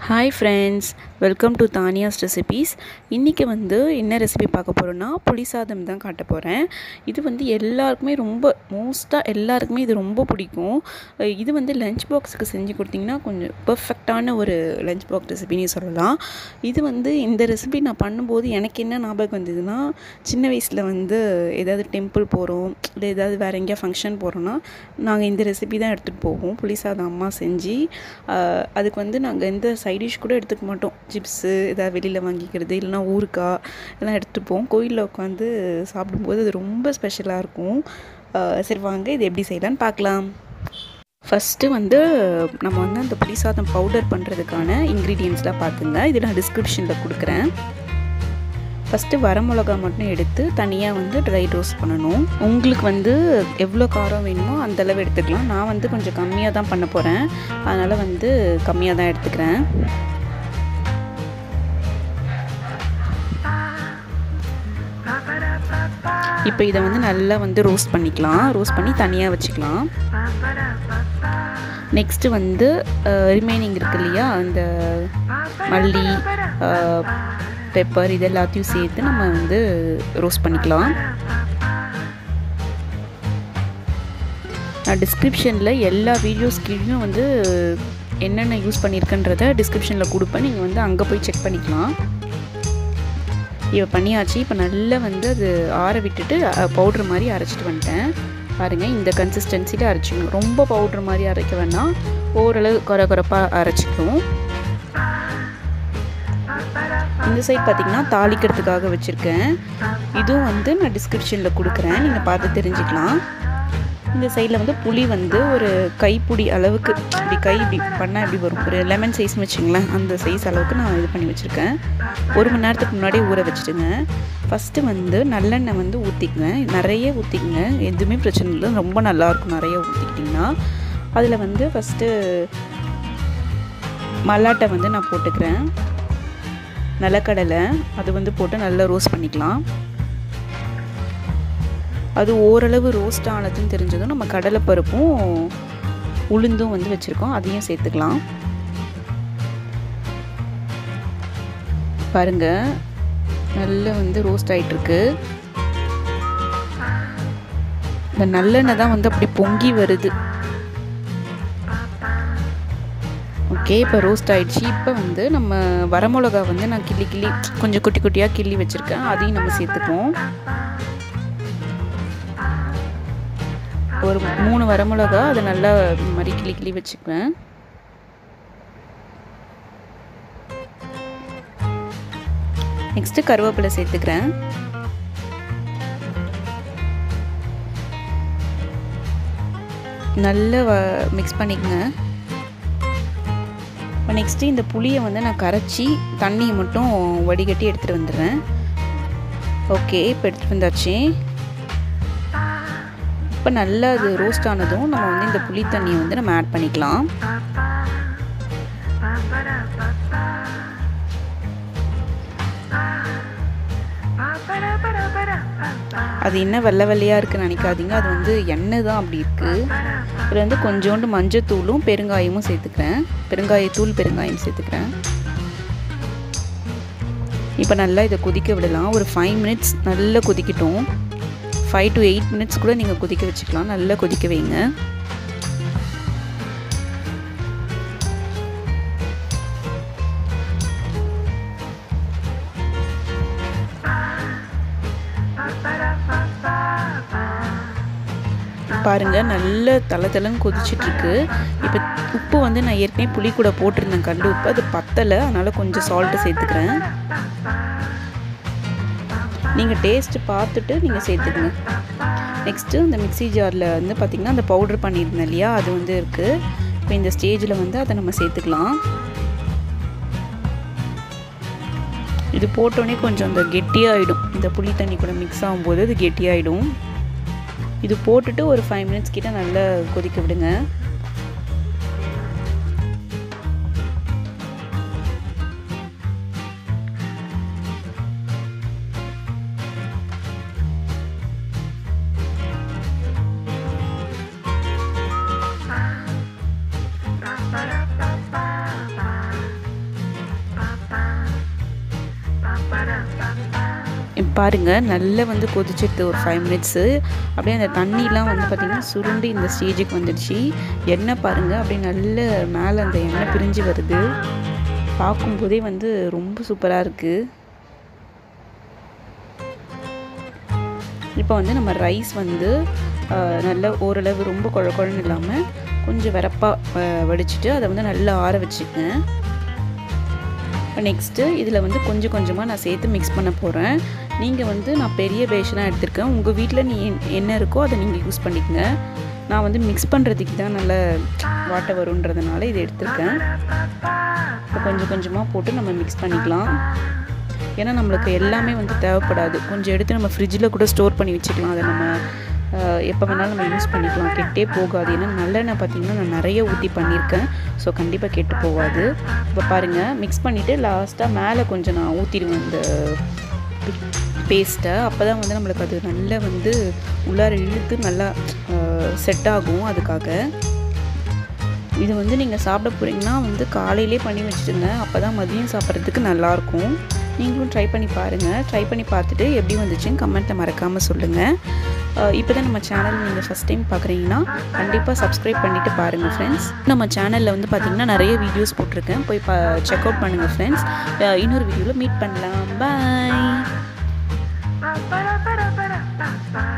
hi friends welcome to Thaniya's recipes இன்றைக்கி வந்து என்ன ரெசிபி பார்க்க போகிறோன்னா புளி சாதம் தான் காட்ட போகிறேன் இது வந்து எல்லாருக்குமே ரொம்ப மோஸ்ட்டாக எல்லாருக்குமே இது ரொம்ப பிடிக்கும் அஹ் இது வந்து லஞ்ச் பாக்ஸுக்கு செஞ்சு கொடுத்தீங்கன்னா கொஞ்சம் பர்ஃபெக்டான ஒரு லஞ்ச் பாக்ஸ் ரெசிபின்னு சொல்லலாம் இது வந்து இந்த ரெசிபி நான் பண்ணும்போது எனக்கு என்ன ஞாபகம் வந்ததுன்னா சின்ன வயசில் வந்து ஏதாவது டெம்பிள் போகிறோம் இல்லை ஏதாவது வேறு எங்கேயா ஃபங்க்ஷன் போகிறோன்னா நாங்கள் இந்த ரெசிபி தான் எடுத்துகிட்டு போவோம் புளி சாதம் அம்மா செஞ்சு ஆஹ் அதுக்கு வந்து நாங்கள் எந்த சைடிஷ் கூட எடுத்துக்க மாட்டோம் சிப்ஸு ஏதாவது வெளியில் வாங்கிக்கிறது இல்லைனா ஊறுகாய் எல்லாம் எடுத்துகிட்டு போவோம் கோயிலில் உட்காந்து சாப்பிடும்போது அது ரொம்ப ஸ்பெஷலாக இருக்கும் ஆஹ் சரி வாங்க இது எப்படி செய்யலான்னு பார்க்கலாம் ஃபஸ்ட்டு வந்து நம்ம வந்து அந்த புளி சாதம் பவுடர் பண்ணுறதுக்கான இன்க்ரீடியன்ஸ்லாம் பார்த்துங்க இது நான் டிஸ்கிரிப்ஷனில் கொடுக்குறேன் ஃபஸ்ட்டு வரமிளகா மட்டும் எடுத்து தனியாக வந்து ட்ரை ரோஸ்ட் பண்ணணும் உங்களுக்கு வந்து எவ்வளோ காரம் வேணுமோ அந்த அளவு எடுத்துக்கலாம் நான் வந்து கொஞ்சம் கம்மியாக தான் பண்ண போகிறேன் அதனால் வந்து கம்மியாக தான் எடுத்துக்கிறேன் இப்போ இதை வந்து நல்லா வந்து ரோஸ்ட் பண்ணிக்கலாம் ரோஸ்ட் பண்ணி தனியாக வச்சுக்கலாம் நெக்ஸ்ட்டு வந்து ரிமைனிங் இருக்கு இல்லையா அந்த மல்லி பெப்பர் இது எல்லாத்தையும் சேர்த்து நம்ம வந்து ரோஸ்ட் பண்ணிக்கலாம் நான் டிஸ்கிரிப்ஷனில் எல்லா வீடியோஸ் கீழேயும் வந்து என்னென்ன யூஸ் பண்ணியிருக்கன்றத டிஸ்கிரிப்ஷனில் கொடுப்பேன் நீங்கள் வந்து அங்கே போய் செக் பண்ணிக்கலாம் இப்போ பண்ணியாச்சு இப்போ நல்லா வந்து அது ஆற விட்டுட்டு பவுட்ரு மாதிரி அரைச்சிட்டு வந்துட்டேன் பாருங்கள் இந்த கன்சிஸ்டன்சியில் அரைச்சிக்கணும் ரொம்ப பவுட்ரு மாதிரி அரைக்க வேணாம் ஓரளவு குறை குறைப்பாக அரைச்சிக்கணும் இந்த சைட் பார்த்திங்கன்னா தாளிக்கிறதுக்காக வச்சுருக்கேன் இதுவும் வந்து நான் டிஸ்கிரிப்ஷனில் கொடுக்குறேன் நீங்கள் பார்த்து தெரிஞ்சுக்கலாம் இந்த சைடில் வந்து புளி வந்து ஒரு கைப்பிடி அளவுக்கு இப்படி கை இப்படி பண்ணால் எப்படி வரும் ஒரு லெமன் சைஸ்னு வச்சுங்களேன் அந்த சைஸ் அளவுக்கு நான் இது பண்ணி வச்சுருக்கேன் ஒரு மணி நேரத்துக்கு முன்னாடி ஊற வச்சுட்டுங்க ஃபஸ்ட்டு வந்து நல்லெண்ணெய் வந்து ஊற்றிக்குங்க நிறைய ஊற்றிக்குங்க எதுவுமே பிரச்சனை இல்லை ரொம்ப நல்லாயிருக்கும் நிறைய ஊற்றிக்கிட்டிங்கன்னா அதில் வந்து ஃபஸ்ட்டு மல்லாட்டை வந்து நான் போட்டுக்கிறேன் நிலக்கடலை அது வந்து போட்டு நல்லா ரோஸ்ட் பண்ணிக்கலாம் அது ஓரளவு ரோஸ்ட் ஆனதுன்னு தெரிஞ்சதும் நம்ம கடலைப்பருப்பும் உளுந்தும் வந்து வச்சுருக்கோம் அதையும் சேர்த்துக்கலாம் பாருங்க நல்லா வந்து ரோஸ்ட் ஆகிட்டுருக்கு இந்த நல்லெண்ணெய் தான் வந்து அப்படி பொங்கி வருது ஓகே இப்போ ரோஸ்ட் ஆகிடுச்சு இப்போ வந்து நம்ம வரமிளகா வந்து நான் கிள்ளி கிள்ளி கொஞ்சம் குட்டி குட்டியாக கிள்ளி வச்சுருக்கேன் அதையும் நம்ம சேர்த்துப்போம் ஒரு மூணு வரமிளகா அதை நல்லா மாதிரி கிளி கிளி வச்சுக்குவேன் நெக்ஸ்ட்டு கருவேப்பிலை சேர்த்துக்கிறேன் நல்லா வ மிக்ஸ் பண்ணிக்கங்க இப்போ நெக்ஸ்ட்டு இந்த புளியை வந்து நான் கரைச்சி தண்ணியை மட்டும் வடிகட்டி எடுத்துகிட்டு வந்துடுறேன் ஓகே இப்போ எடுத்துகிட்டு வந்தாச்சு இப்போ நல்லா அது ரோஸ்ட் ஆனதும் நம்ம வந்து இந்த புளி தண்ணியை வந்து நம்ம ஆட் பண்ணிக்கலாம் அது என்ன வெள்ளை வெள்ளையாக இருக்குன்னு நினைக்காதீங்க அது வந்து எண்ணெய் தான் அப்படி இருக்குது இதில் வந்து கொஞ்சோண்டு மஞ்சத்தூளும் பெருங்காயமும் சேர்த்துக்கிறேன் பெருங்காயத்தூள் பெருங்காயம் சேர்த்துக்கிறேன் இப்போ நல்லா இதை கொதிக்க விடலாம் ஒரு ஃபைவ் மினிட்ஸ் நல்லா கொதிக்கட்டும் ஃபைவ் டு எயிட் மினிட்ஸ் கூட நீங்கள் கொதிக்க வச்சுக்கலாம் நல்லா கொதிக்க வைங்க பாருங்கள் நல்ல தலை தலைன்னு கொதிச்சிட்ருக்கு இப்போ உப்பு வந்து நான் ஏற்கனவே புளி கூட போட்டிருந்தேன் கல் உப்பு அது பத்தலை அதனால் கொஞ்சம் சால்ட்டு சேர்த்துக்கிறேன் நீங்கள் டேஸ்ட்டு பார்த்துட்டு நீங்கள் சேர்த்துக்குங்க நெக்ஸ்ட்டு இந்த மிக்சி ஜாரில் வந்து பார்த்திங்கன்னா அந்த பவுட்ரு பண்ணியிருந்தேன் இல்லையா அது வந்து இருக்குது இப்போ இந்த ஸ்டேஜில் வந்து அதை நம்ம சேர்த்துக்கலாம் இது போட்டோன்னே கொஞ்சம் அந்த கெட்டியாகிடும் இந்த புளி தண்ணி கூட மிக்ஸ் ஆகும்போது அது கெட்டியாகிடும் இது போட்டுட்டு ஒரு ஃபைவ் மினிட்ஸ் கிட்ட நல்லா கொதிக்க விடுங்க பாருங்கள் நல்லா வந்து கொதிச்சிட்டு ஒரு ஃபைவ் மினிட்ஸு அப்படியே அந்த தண்ணிலாம் வந்து பார்த்திங்கன்னா சுருண்டு இந்த ஸ்டேஜுக்கு வந்துடுச்சு எண்ணெய் பாருங்கள் அப்படியே நல்ல மேலே அந்த எண்ணெய் பிரிஞ்சு வருது பார்க்கும்போதே வந்து ரொம்ப சூப்பராக இருக்குது இப்போ வந்து நம்ம ரைஸ் வந்து நல்ல ஓரளவு ரொம்ப குழ குழன்னு இல்லாமல் கொஞ்சம் வரப்பாக வடிச்சிட்டு அதை வந்து நல்லா ஆற வச்சுக்கேன் இப்போ நெக்ஸ்ட்டு இதில் வந்து கொஞ்சம் கொஞ்சமாக நான் சேர்த்து மிக்ஸ் பண்ண போகிறேன் நீங்கள் வந்து நான் பெரிய பேஷனாக எடுத்திருக்கேன் உங்கள் வீட்டில் நீ என்ன இருக்கோ அதை நீங்கள் யூஸ் பண்ணிக்கங்க நான் வந்து மிக்ஸ் பண்ணுறதுக்கு தான் நல்ல வாட்டை வருன்றதுனால இதை எடுத்திருக்கேன் இப்போ கொஞ்சம் கொஞ்சமாக போட்டு நம்ம மிக்ஸ் பண்ணிக்கலாம் ஏன்னா நம்மளுக்கு எல்லாமே வந்து தேவைப்படாது கொஞ்சம் எடுத்து நம்ம ஃப்ரிட்ஜில் கூட ஸ்டோர் பண்ணி வச்சுக்கலாம் அதை நம்ம எப்போ வேணாலும் நம்ம யூஸ் பண்ணிக்கலாம் கெட்டே போகாது ஏன்னா நல்லெண்ணெய் பார்த்திங்கன்னா நான் நிறைய ஊற்றி பண்ணியிருக்கேன் ஸோ கண்டிப்பாக கெட்டு போகாது இப்போ பாருங்கள் மிக்ஸ் பண்ணிவிட்டு லாஸ்ட்டாக மேலே கொஞ்சம் நான் ஊற்றிடுவேன் இந்த பேஸ்ட்டை அப்போ தான் வந்து நம்மளுக்கு அது நல்லா வந்து உள்ளார இழுத்து நல்லா செட் ஆகும் அதுக்காக இது வந்து நீங்கள் சாப்பிட போகிறீங்கன்னா வந்து காலையிலே பண்ணி வச்சுடுங்க அப்போ தான் மதியம் சாப்பிட்றதுக்கு நல்லாயிருக்கும் நீங்களும் ட்ரை பண்ணி பாருங்கள் ட்ரை பண்ணி பார்த்துட்டு எப்படி வந்துச்சுன்னு கமெண்ட்டில் மறக்காமல் சொல்லுங்கள் இப்போ தான் நம்ம சேனல் நீங்கள் ஃபஸ்ட் டைம் பார்க்குறீங்கன்னா கண்டிப்பாக சப்ஸ்கிரைப் பண்ணிவிட்டு பாருங்கள் ஃப்ரெண்ட்ஸ் நம்ம சேனலில் வந்து பார்த்திங்கன்னா நிறைய வீடியோஸ் போட்டிருக்கேன் போய் பா செக் அவுட் பண்ணுங்கள் ஃப்ரெண்ட்ஸ் இன்னொரு வீடியோவில் மீட் பண்ணலாம் பாய்